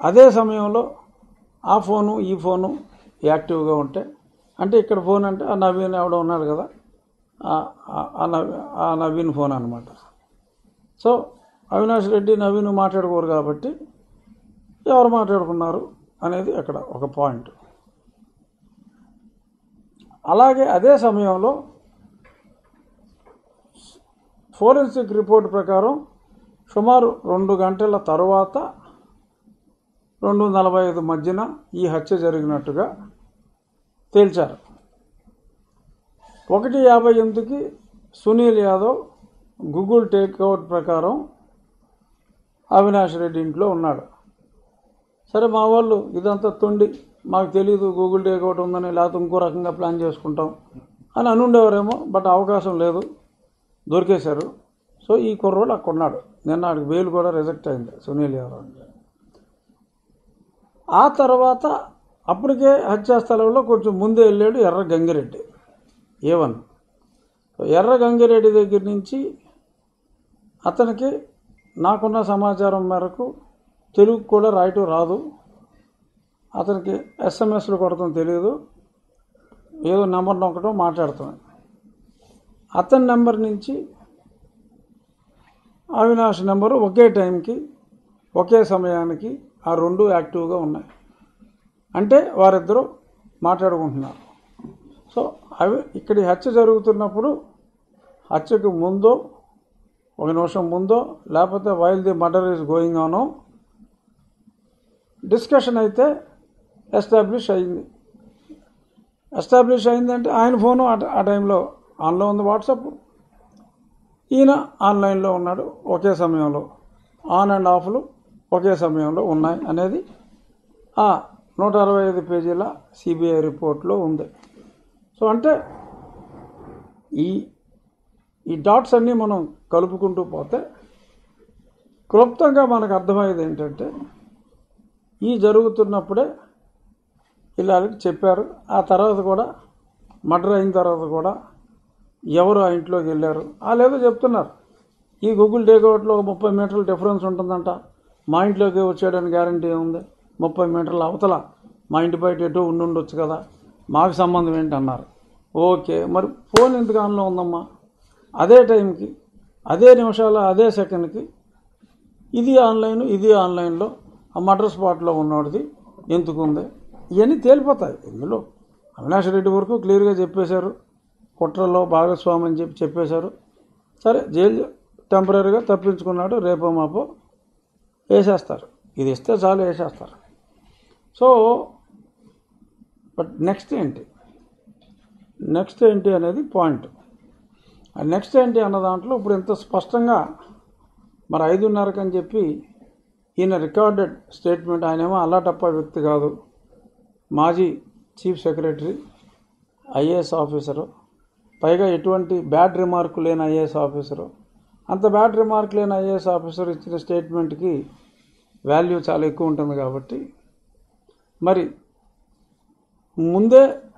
అదే సమయంలో ఆ ఫోను ఈ ఫోను యాక్టివ్గా ఉంటే అంటే ఇక్కడ ఫోన్ అంటే ఆ నవీన్ ఎవడో ఉన్నాడు కదా ఆ- ఆ- ఆ నవీ ఆ నవీన్ ఫోన్ అనమాట సో అవినాష్ రెడ్డి నవీన్ మాట్లాడుకోరు కాబట్టి ఎవరు మాట్లాడుకున్నారు అనేది అక్కడ ఒక పాయింట్ అలాగే అదే సమయంలో ఫోరెన్సిక్ రిపోర్ట్ ప్రకారం సుమారు రెండు గంటల తరువాత రెండు నలభై ఐదు మధ్యన ఈ హత్య జరిగినట్టుగా తేల్చారు ఒకటి యాభై ఎనిమిదికి సునీల్ యాదవ్ గూగుల్ టేక్అవుట్ ప్రకారం అవినాష్ రెడ్డి ఇంట్లో ఉన్నాడు సరే మా వాళ్ళు ఇదంతా తొండి మాకు తెలియదు గూగుల్ టేక్అవుట్ ఉందని లేకపోతే ఇంకో రకంగా ప్లాన్ చేసుకుంటాం అని అనుండేవారేమో బట్ అవకాశం లేదు దొరికేశారు సో ఈ కుర్రోడు అక్కడ ఉన్నాడు నిన్న ఆడికి బెయిల్ కూడా రిజెక్ట్ అయింది సునీల్ యాదవ్ ఆ తర్వాత అప్పటికే హత్యా స్థలంలో కొంచెం ముందే వెళ్ళాడు ఎర్ర గంగిరెడ్డి ఏవన్ ఎర్ర గంగిరెడ్డి దగ్గర నుంచి అతనికి నాకున్న సమాచారం మేరకు తెలుగు కూడా రాయటం రాదు అతనికి ఎస్ఎంఎస్లు కొడతాం తెలియదు ఏదో నెంబర్ నొక్కడం మాట్లాడతాం అతని నెంబర్ నుంచి అవినాష్ నెంబరు ఒకే టైంకి ఒకే సమయానికి ఆ రెండు యాక్టివ్గా ఉన్నాయి అంటే వారిద్దరూ మాట్లాడుకుంటున్నారు సో అవి ఇక్కడ ఈ హత్య జరుగుతున్నప్పుడు హత్యకు ముందో ఒక నిమిషం ముందో లేకపోతే while the murder is going on discussion అయితే ఎస్టాబ్లిష్ అయింది ఎస్టాబ్లిష్ అయిందంటే ఆయన ఫోను ఆ ఆ టైంలో ఆన్లో ఉంది వాట్సాప్ ఈయన ఆన్లైన్లో ఉన్నాడు ఒకే సమయంలో ఆన్ అండ్ ఆఫ్లు ఒకే సమయంలో ఉన్నాయి అనేది ఆ నూట అరవై ఐదు పేజీల సిబిఐ రిపోర్ట్లో ఉంది సో అంటే ఈ ఈ డాట్స్ అన్నీ మనం కలుపుకుంటూ పోతే క్లుప్తంగా మనకు అర్థమయ్యేది ఏంటంటే ఈ జరుగుతున్నప్పుడే ఇలా చెప్పారు ఆ తర్వాత కూడా మర్డర్ అయిన తర్వాత కూడా ఎవరు ఆ ఇంట్లోకి వెళ్ళారు వాళ్ళేదో చెప్తున్నారు ఈ గూగుల్ టేక్అవుట్లో ఒక ముప్పై మీటర్ల డిఫరెన్స్ ఉంటుందంట మా ఇంట్లోకి వచ్చాడని గ్యారంటీ ఉంది ముప్పై మీటర్ల అవతల మా ఇంటి బయట ఎటో ఉండి ఉండొచ్చు కదా మాకు సంబంధం ఏంటి అన్నారు ఓకే మరి ఫోన్ ఎందుకు ఆన్లో ఉందమ్మా అదే టైంకి అదే నిమిషాల అదే సెకండ్కి ఇది ఆన్లైన్ ఇది ఆన్లైన్లో ఆ మటర్ స్పాట్లో ఉన్నోడిది ఎందుకు ఉంది ఇవన్నీ తేలిపోతాయి ఇందులో అవినాష్ రెడ్డి వరకు క్లియర్గా చెప్పేశారు కుట్రలో భాగస్వామి అని చెప్పి చెప్పేశారు సరే జైలు టెంపరీగా తప్పించుకున్నాడు రేపో మాపో వేసేస్తారు ఇది ఇస్తే చాలు వేసేస్తారు సో బట్ నెక్స్ట్ ఏంటి నెక్స్ట్ ఏంటి అనేది పాయింట్ ఆ నెక్స్ట్ ఏంటి అన్న దాంట్లో ఇప్పుడు ఇంత స్పష్టంగా మరి ఐదున్నరకు అని చెప్పి ఈయన రికార్డెడ్ స్టేట్మెంట్ ఆయనేమో అల్లాటప్ప వ్యక్తి కాదు మాజీ చీఫ్ సెక్రటరీ ఐఏఎస్ ఆఫీసరు పైగా ఎటువంటి బ్యాడ్ రిమార్క్ లేని ఐఏఎస్ ఆఫీసరు అంత బ్యాడ్ రిమార్క్ లేని ఐఏఎస్ ఆఫీసర్ ఇచ్చిన స్టేట్మెంట్కి వాల్యూ చాలా ఎక్కువ ఉంటుంది కాబట్టి మరి ముందే